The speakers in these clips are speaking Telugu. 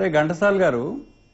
సరే ఘంటసాల గారు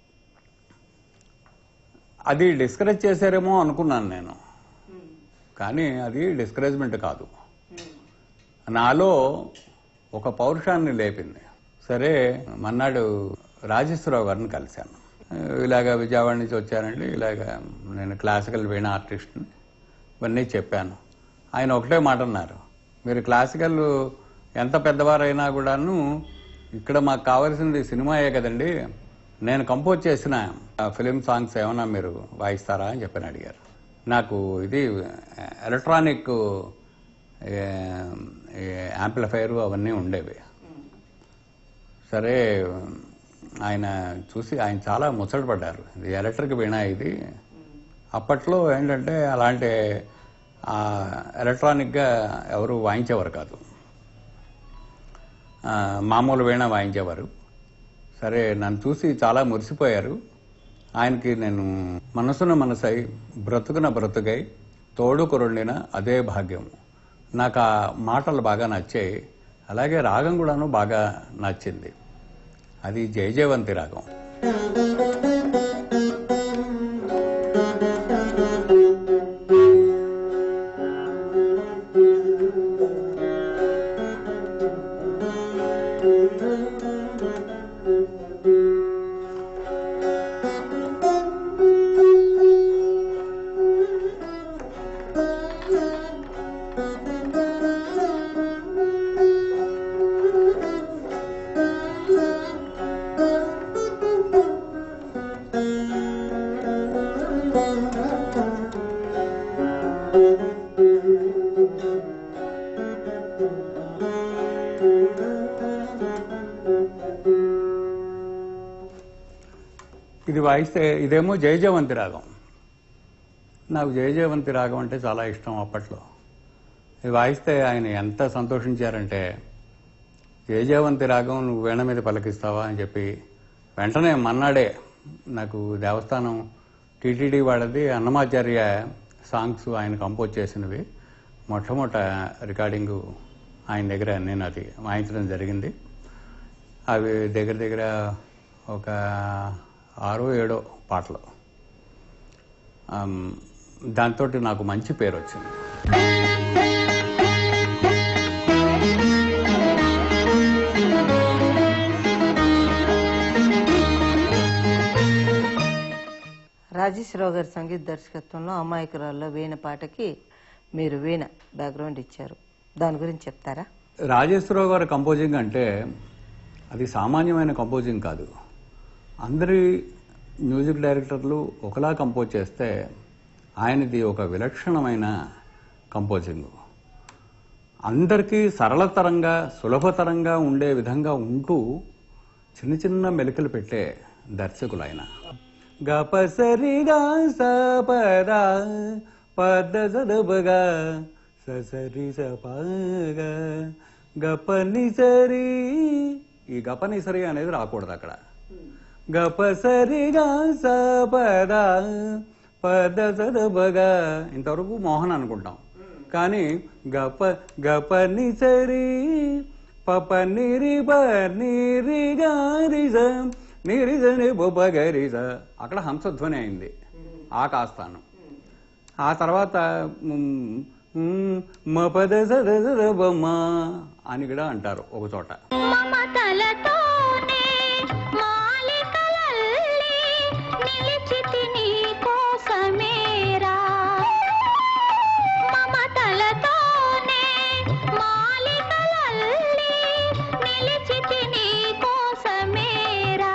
అది డిస్కరేజ్ చేశారేమో అనుకున్నాను నేను కానీ అది డిస్కరేజ్మెంట్ కాదు నాలో ఒక పౌరుషాన్ని లేపింది సరే మన్నాడు రాజేశ్వరరావు గారిని కలిశాను ఇలాగ విజయవాడ నుంచి వచ్చానండి ఇలాగ నేను క్లాసికల్ వీణ ఆర్టిస్ట్ని ఇవన్నీ చెప్పాను ఆయన ఒకటే మాట అన్నారు మీరు క్లాసికల్ ఎంత పెద్దవారైనా కూడాను ఇక్కడ మాకు కావాల్సింది సినిమాయే కదండి నేను కంపోజ్ చేసిన ఫిలిం సాంగ్స్ ఏమైనా మీరు వాయిస్తారా అని చెప్పని అడిగారు నాకు ఇది ఎలక్ట్రానిక్ యాంప్లిఫైర్ అవన్నీ ఉండేవి సరే ఆయన చూసి ఆయన చాలా ముచ్చటపడ్డారు ఇది ఎలక్ట్రిక్ వీణ ఇది అప్పట్లో ఏంటంటే అలాంటి ఆ, ఎలక్ట్రానిక్గా ఎవరు వాయించేవారు కాదు ఆ, మామూలు వీణ వాయించేవారు సరే నన్ను చూసి చాలా మురిసిపోయారు ఆయనకి నేను మనసున మనసై బ్రతుకున బ్రతుకై తోడు కొరుండిన అదే భాగ్యం నాకు ఆ మాటలు బాగా నచ్చాయి అలాగే రాగం కూడాను బాగా నచ్చింది అది జయజయవంతి రాగం ఇది వాయిస్తే ఇదేమో జయజయవంతి రాగం నాకు జయజయవంతి రాగం అంటే చాలా ఇష్టం అప్పట్లో ఇది వాయిస్తే ఆయన ఎంత సంతోషించారంటే జయజయవంతి రాగం నువ్వు వీణ మీద పలకిస్తావా అని చెప్పి వెంటనే మన్నాడే నాకు దేవస్థానం టీటీడీ వాడది అన్నమాచార్య సాంగ్స్ ఆయన కంపోజ్ చేసినవి మొట్టమొదట రికార్డింగు ఆయన దగ్గర నేను అది వాయించడం జరిగింది అవి దగ్గర దగ్గర ఒక ఆరో ఏడో పాటలు దాంతో నాకు మంచి పేరు వచ్చింది రాజేశ్వరరావు గారి సంగీత దర్శకత్వంలో అమాయకురాల్లో వీణ పాటకి మీరు వీణ బ్యాక్గ్రౌండ్ ఇచ్చారు దాని గురించి చెప్తారా రాజేశ్వరరావు గారి కంపోజింగ్ అంటే అది సామాన్యమైన కంపోజింగ్ కాదు అందరి మ్యూజిక్ డైరెక్టర్లు ఒకలా కంపోజ్ చేస్తే ఆయనది ఒక విలక్షణమైన కంపోజింగ్ అందరికీ సరళతరంగా సులభతరంగా ఉండే విధంగా ఉంటూ చిన్న చిన్న మెలికలు పెట్టే దర్శకులు ఆయన గపసరిగా సపద పద సదబగా ససరి సపగా గపనిసరి ఈ గపనిసరి అనేది రాకూడదు అక్కడ గపసరిగా సపద పద సదబగా ఇంతవరకు మోహన్ అనుకుంటాం కానీ గప గపనిసరి పప నిరి బ నిరి గారిజ నిరిజ ని బొబ్బ గరిజ అక్కడ హంసధ్వని అయింది ఆ కాస్తాను ఆ తర్వాత మ్, మ్, మ పద సద సద బొమ్మ అని కూడా అంటారు ఒక చోట మమతలతోనే మాలికలల్లి నిలిచితి నీ కోసమేరా మమతలతోనే మాలికలల్లి నిలిచితి నీ కోసమేరా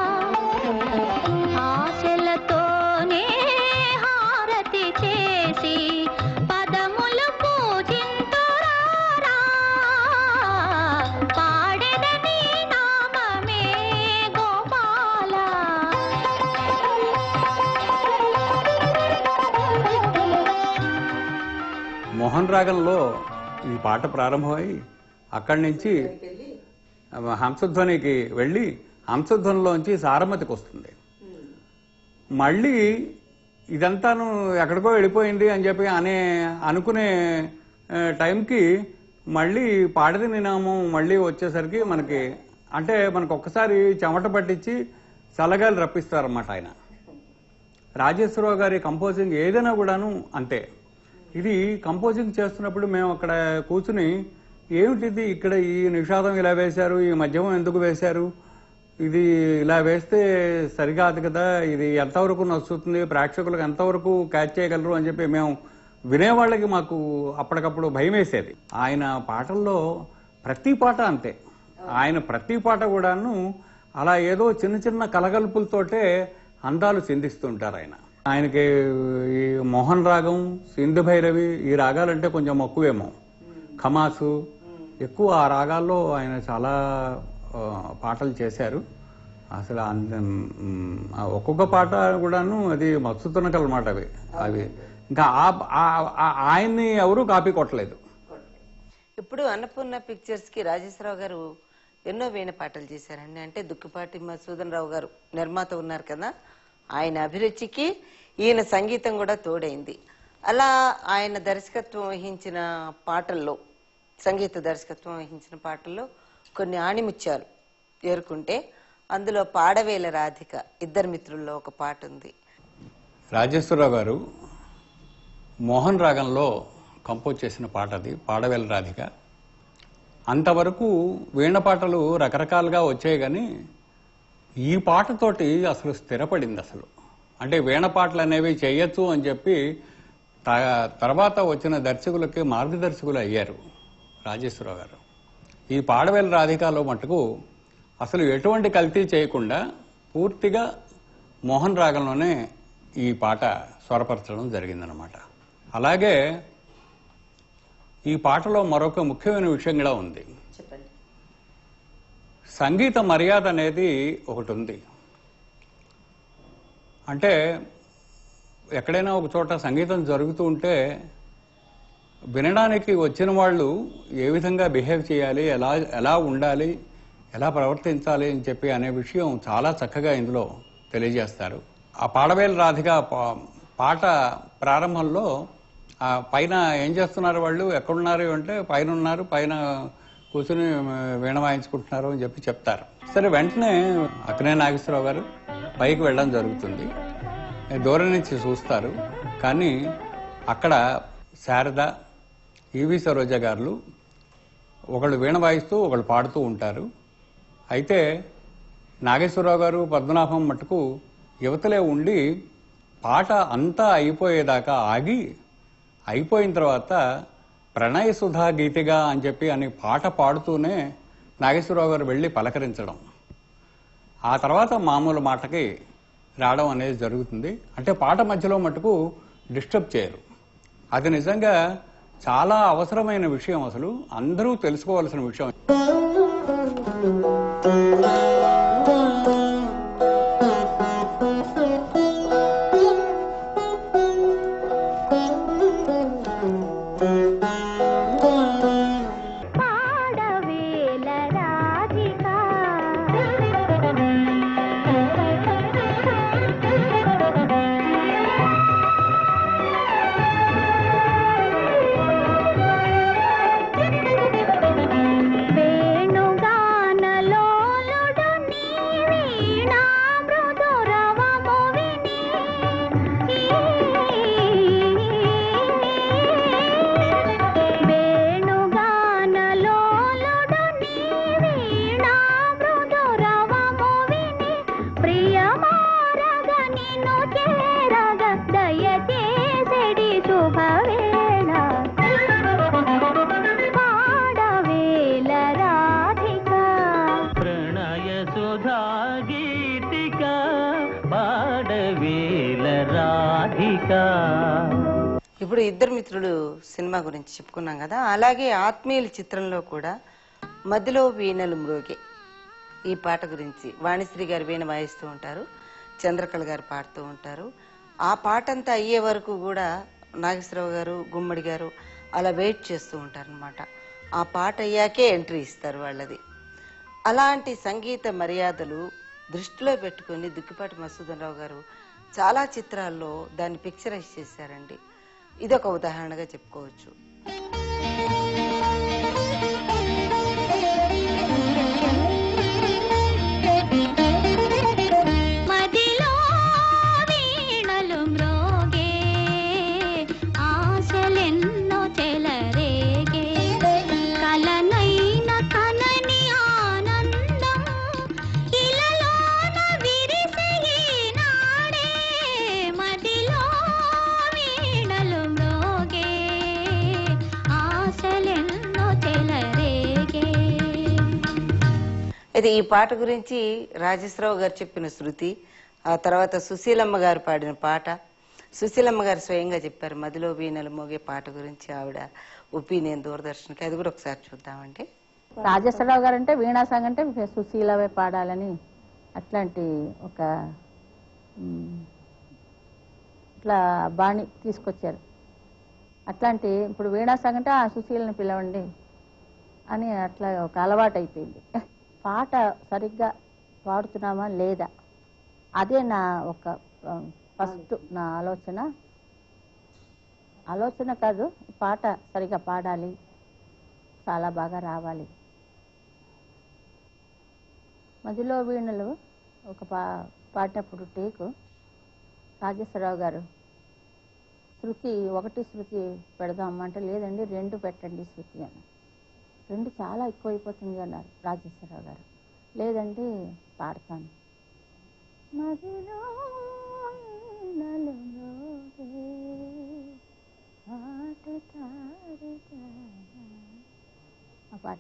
ఆశలతోనే హారతి చేసి పదములు పూజింతురారా పాడెదని నామమే గోపాల మోహన్ రాగంలో ఈ పాట ప్రారంభమై అక్కడి నుంచి హంసధ్వనికి వెళ్ళి హంసధ్వనిలోంచి సారమతికి వస్తుంది మళ్ళీ ఇదంతాను ఎక్కడికో వెళ్ళిపోయింది అని చెప్పి అనే అనుకునే ఆ, టైంకి మళ్ళీ పాడది నినామం మళ్ళీ వచ్చేసరికి మనకి అంటే మనకు ఒక్కసారి చెమట పట్టించి చల్లగాలి రప్పిస్తారన్నమాట ఆయన రాజేశ్వరరావు గారి కంపోజింగ్ ఏదైనా కూడాను అంతే ఇది కంపోజింగ్ చేస్తున్నప్పుడు మేము అక్కడ కూర్చుని ఏమిటిది ఇక్కడ ఈ నిషాదం ఇలా వేశారు ఈ మధ్యమం ఎందుకు వేశారు ఇది ఇలా వేస్తే సరికాదు కదా ఇది ఎంతవరకు నచ్చుతుంది ప్రేక్షకులకు ఎంతవరకు క్యాచ్ చేయగలరు అని చెప్పి మేము వినేవాళ్ళకి మాకు అప్పటికప్పుడు భయం వేసేది ఆయన పాటల్లో ప్రతి పాట అంతే ఆయన ప్రతి పాట కూడాను అలా ఏదో చిన్న చిన్న కలగలుపులతోటే అందాలు చిందిస్తుంటారు ఆయన ఆయనకి ఈ మోహన్ రాగం సింధు భైరవి ఈ రాగాలంటే కొంచెం మక్కువేమో ఖమాసు ఎక్కువ ఆ రాగాల్లో ఆయన చాలా ఆ, పాటలు చేశారు అసలు అంత మ్, ఆ ఒక్కొక్క పాట కూడాను అది మత్సుతునకలు మాట అవి అవి ఇంకా ఆ- ఆ- ఆ- ఆయన్ని ఎవరూ కాపీ కొట్టలేదు ఇప్పుడు అన్నపూర్ణ పిక్చర్స్ కి రాజేశ్వరరావు గారు ఎన్నో వీణ పాటలు చేశారండి అంటే దుక్కిపాటి మసూదన్ రావు గారు నిర్మాత ఉన్నారు కదా ఆయన అభిరుచికి ఈయన సంగీతం కూడా తోడైంది అలా ఆయన దర్శకత్వం వహించిన పాటల్లో సంగీత దర్శకత్వం వహించిన పాటల్లో కొన్ని ఆణిముత్యాలు ఏరుకుంటే అందులో పాడవేల రాధిక ఇద్దరు మిత్రుల్లో ఒక పాట ఉంది రాజేశ్వరరావు గారు మోహన్ రాగంలో కంపోజ్ చేసిన పాట అది పాడవేల రాధిక అంతవరకు వీణ పాటలు రకరకాలుగా వచ్చాయి కానీ ఈ పాటతోటి అసలు స్థిరపడింది అసలు అంటే వీణ పాటలు అనేవి చేయొచ్చు అని చెప్పి త- తర్వాత వచ్చిన దర్శకులకి మార్గదర్శకులు అయ్యారు రాజేశ్వరరావు గారు ఈ పాడవేల రాధికాలో మటుకు అసలు ఎటువంటి కల్తీ చేయకుండా పూర్తిగా మోహన్ రాగంలోనే ఈ పాట స్వరపరచడం జరిగిందనమాట అలాగే ఈ పాటలో మరొక ముఖ్యమైన విషయం కూడా ఉంది చెప్పండి సంగీత మర్యాద అనేది ఒకటి ఉంది అంటే ఎక్కడైనా ఒక చోట సంగీతం జరుగుతూ ఉంటే వినడానికి వచ్చిన వాళ్ళు ఏ విధంగా బిహేవ్ చేయాలి ఎలా ఎలా ఉండాలి ఎలా ప్రవర్తించాలి అని చెప్పి అనే విషయం చాలా చక్కగా ఇందులో తెలియజేస్తారు ఆ పాడవేల రాధిక పా- పాట ప్రారంభంలో ఆ పైన ఏం చేస్తున్నారు వాళ్ళు ఎక్కడున్నారు అంటే పైన ఉన్నారు పైన కూర్చుని వీణ వాయించుకుంటున్నారు అని చెప్పి చెప్తారు సరే వెంటనే అక్కినే నాగేశ్వరరావు గారు పైకి వెళ్ళడం జరుగుతుంది దూరం నుంచి చూస్తారు కానీ అక్కడ శారద ఈవి సరోజ గారు ఒకళ్ళు వీణ వాయిస్తూ ఒకళ్ళు పాడుతూ ఉంటారు అయితే నాగేశ్వరరావు గారు పద్మనాభం మటుకు యువతలే ఉండి పాట అంతా అయిపోయేదాకా ఆగి అయిపోయిన తర్వాత ప్రణయ సుధా గీతిగా అని చెప్పి అని పాట పాడుతూనే నాగేశ్వరరావు గారు వెళ్ళి పలకరించడం ఆ తర్వాత మామూలు మాటకి రావడం అనేది జరుగుతుంది అంటే పాట మధ్యలో మటుకు డిస్టర్బ్ చేయరు అది నిజంగా చాలా అవసరమైన విషయం అసలు అందరూ తెలుసుకోవాల్సిన విషయం పాడవేల రాధిక వేణుగానలోలుడు నీ వీణా మృదురవము విని వేణుగానలోలుడు నీ వీణా మృదురవము విని ప్రియమారగ నిన్ను చేరగ దయచేసెడి శుభవేళ పాడవేల రాధిక ప్రణయ సుధా గీతిక పాడవేల రాధిక ఇప్పుడు ఇద్దరు మిత్రులు సినిమా గురించి చెప్పుకున్నాం కదా అలాగే ఆత్మీయుల చిత్రంలో కూడా మధ్యలో వీణలు మ్రోగే ఈ పాట గురించి వాణిశ్రీ గారు వీణ వాయిస్తూ ఉంటారు చంద్రకళ గారు పాడుతూ ఉంటారు ఆ పాట అంతా అయ్యే వరకు కూడా నాగేశ్వరరావు గారు గుమ్మడి గారు అలా వెయిట్ చేస్తూ ఉంటారనమాట ఆ పాట అయ్యాకే ఎంట్రీ ఇస్తారు వాళ్ళది అలాంటి సంగీత మర్యాదలు దృష్టిలో పెట్టుకుని దుక్కిపాటి మసూదన్ రావు గారు చాలా చిత్రాల్లో దాన్ని పిక్చరైజ్ చేశారండి ఇదొక ఉదాహరణగా చెప్పుకోవచ్చు అయితే ఈ పాట గురించి రాజేశ్వరరావు గారు చెప్పిన శృతి ఆ తర్వాత సుశీలమ్మ గారు పాడిన పాట సుశీలమ్మ గారు స్వయంగా చెప్పారు మదిలో వీణలు మోగే పాట గురించి ఆవిడ ఒపీనియన్ దూరదర్శన్కి అది కూడా ఒకసారి చూద్దామండి రాజేశ్వరరావు గారు అంటే వీణా సాంగ్ అంటే సుశీలవే పాడాలని అట్లాంటి ఒక మ్, ఇట్లా బాణి తీసుకొచ్చారు అట్లాంటి ఇప్పుడు వీణా సాంగ్ అంటే ఆ సుశీలని పిలవండి అని అట్లా ఒక అలవాటు అయిపోయింది పాట సరిగ్గా పాడుతున్నామా లేదా అదే నా ఒక ఫస్ట్ నా ఆలోచన ఆలోచన కాదు ఈ పాట సరిగ్గా పాడాలి చాలా బాగా రావాలి మధ్యలో వీణలు ఒక పా పాడినప్పుడు టేకు రాజేశ్వరరావు గారు శృతి ఒకటి శృతి పెడదాం అంటే లేదండి రెండు పెట్టండి శృతి అని రెండు చాలా ఎక్కువైపోతుంది అన్నారు రాజేశ్వరరావు గారు లేదండి పాడతాను మదిలో వీణలు మ్రోగే, పాడుతారు తారా. ఆ పాట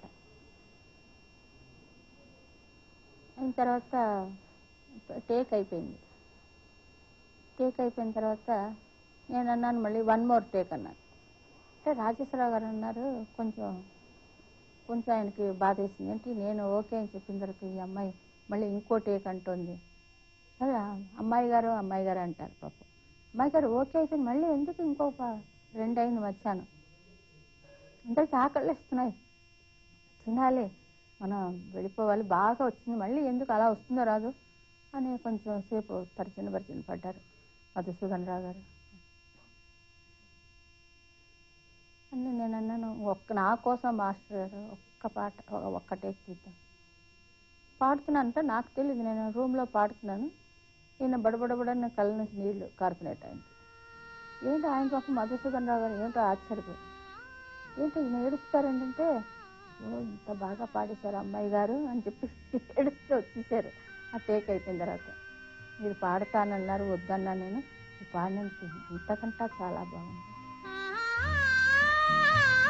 అయిన తర్వాత టేక్ అయిపోయింది టేక్ అయిపోయిన తర్వాత నేను అన్నాను మళ్ళీ వన్ మోర్ టేక్ అన్నాను అంటే రాజేశ్వరరావు గారు అన్నారు కొంచెం కొంచెం ఆయనకి బాధ వేసింది ఏంటి నేను ఓకే అని చెప్పిన తర్వాత ఈ అమ్మాయి మళ్ళీ ఇంకో టేక్ అంటుంది అదే అమ్మాయి గారు అమ్మాయి గారు అంటారు పాపం అమ్మాయి గారు ఓకే అయితే మళ్ళీ ఎందుకు ఇంకో ప- రెండు అయింది మధ్యాహ్నం అందరికి ఆకలిస్తున్నాయి తినాలి మనం వెళ్ళిపోవాలి బాగా వచ్చింది మళ్ళీ ఎందుకు అలా వస్తుందో రాదు అని కొంచెం సేపు తర్జన భర్జన పడ్డారు మధుసూదన్ రావు గారు అని నేను అన్నాను ఒక్క నా కోసం మాస్టర్ గారు ఒక్క పాట ఒక్క టేక్ తీద్దాం పాడుతున్నానంటే నాకు తెలియదు నేను రూమ్లో పాడుతున్నాను ఈయన బడబడబడన్న కళ్ళ నుంచి నీళ్లు కారుతున్నాయి ఆయనకి ఏంటో ఆయన పాపం మధుసూదన్ రావు గారు ఏంటో ఆశ్చర్యపోయి ఏంటో ఈయన ఏడుస్తారు ఏంటంటే ఓ ఇంత బాగా పాడేశారు అమ్మాయి గారు అని చెప్పి ఏడుస్తూ వచ్చేసారు ఆ టేక్ అయిపోయిన తర్వాత మీరు పాడతానన్నారు వద్దన్నా నేను ఈ పాడినందుకు ఇంతకంటా చాలా బాగుంది ఆ